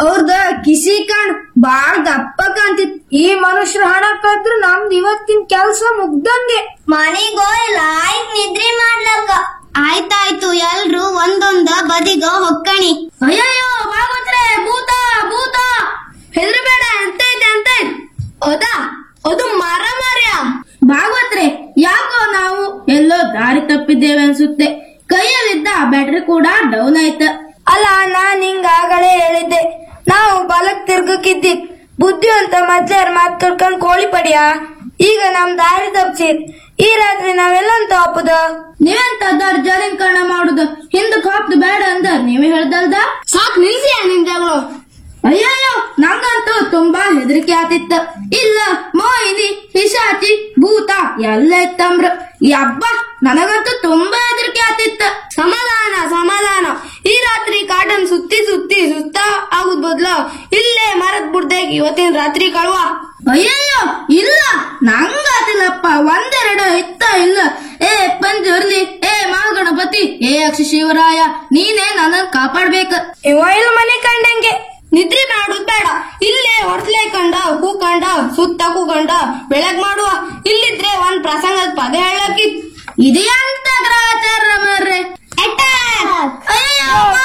ಅವ್ರದ ಕಿಸಿ ಕಣ್ ಬಾಳ್ ದಪ್ಪ ಕಾಣ್ತಿತ್ ಈ ಮನುಷ್ಯರ ಹಣ ಕದ್ರು ನಮ್ದ್ ಇವತ್ತಿನ ಕೆಲ್ಸ ಮುಗ್ದಂಗೆ ಮನಿಗೋಯ್ ಆಯ್ತ್ ನಿದ್ರಿ ಮಾಡ್ಲಕ್ಕ ಆಯ್ತಾಯ್ತು ಎಲ್ರು ಒಂದೊಂದ ಬದಿಗ ಹೊಕ್ಕಣಿ ಅಯ್ಯಯ್ಯೋ ಭಾಗವತ್ರೆ ಭೂತ ಭೂತ ಹೆದರ್ಬೇಡ ಎಂತೈತೆ ಎಂತೈತ್ ಹೌದಾ ಅದು ಮರ ಮರ್ಯ ಭಾಗವತ್ರೆ ಯಾಕೋ ನಾವು ಎಲ್ಲೋ ದಾರಿ ತಪ್ಪಿದ್ದೇವೆ ಅನ್ಸುತ್ತೆ ಕೈಯಲ್ಲಿದ್ದ ಬ್ಯಾಟ್ರಿ ಕೂಡ ಡೌನ್ ಆಯ್ತ ಅಲ್ಲ ನಾನ್ ಹಿಂಗಾಗಲೇ ಹೇಳಿದ್ದೆ ನಾವು ಬಲಕ್ ತಿರ್ಗಕ್ಕಿದ್ದಿ ಬುದ್ಧಿವಂತ ಮೊದ್ಲೇರ್ ಮಾತ್ ಕರ್ಕೊಂಡ್ ಕೋಳಿ ಪಡಿಯ ಈಗ ನಮ್ ದಾರಿ ತಪ್ಸಿ ಈ ರಾತ್ರಿ ನಾವೆಲ್ಲಂತ ಹಾಪುದ ನೀವೆಂತ ದರ್ಜಾರಿನ ಕಣ ಮಾಡುದು ಹಿಂದಕ್ ಹಾಕ್ದು ಬೇಡ ಅಂದ ನೀವೇ ಹೇಳ್ದಲ್ದ ಸಾಕ್ ನಿಲ್ಸಿ ನಿಂದಗಳು ಅಯ್ಯಯ್ಯೋ ನಂಗಂತೂ ತುಂಬಾ ಹೆದರಿಕೆ ಆತಿತ್ತ ಇಲ್ಲ ಮೋಹಿನಿ ಪಿಶಾಚಿ ಭೂತ ಎಲ್ಲ ಇತ್ತಂಬ್ರ ಯಬ್ಬ ನನಗಂತೂ ತುಂಬಾ ಹೆದರಿಕೆ ಆತಿತ್ತ ಸಮಾಧಾನ ಸಮಾಧಾನ ಈ ರಾತ್ರಿ ಕಾಟನ್ ಸುತ್ತಿ ಸುತ್ತಿ ಸುಸ್ತ ಆಗುದ್ ಬದ್ಲ ಇಲ್ಲೇ ಮರದ್ ಬುಡ್ದಾಗ ಇವತ್ತಿನ ರಾತ್ರಿ ಕಳುವ ಅಯ್ಯಯ್ಯೋ ಇಲ್ಲ ನಂಗಾತಿಲ್ಲಪ್ಪ ಒಂದೆರಡು ಇತ್ತ ಇಲ್ಲ ಏ ಪಂಜುರ್ಲಿ ಏ ಮಹಾಗಣಪತಿ ಏ ಅಕ್ಷ ಶಿವರಾಯ ನೀನೇ ನನ್ನ ಕಾಪಾಡ್ಬೇಕ ಇವ ಇಲ್ಲ ಮನೆ ಕಂಡಂಗೆ ನಿದ್ರಿ ಮಾಡುದ್ ಬೇಡ ಇಲ್ಲೇ ಹೊಡ್ಸ್ಲೆ ಕಂಡ ಕೂಕಂಡ ಸುತ್ತ ಕೂಕಂಡ ಬೆಳಗ್ ಮಾಡುವ ಇಲ್ಲಿದ್ರೆ ಒಂದ್ ಪ್ರಸಂಗದ ಪದ ಹೇಳಕ್ಕಿತ್ ಇದೆಯಂತ ಗ್ರಹಚಾರ ಮರ್ರೆ ಅಟ್ಯಾಕ್ ಅಯ್ಯೋ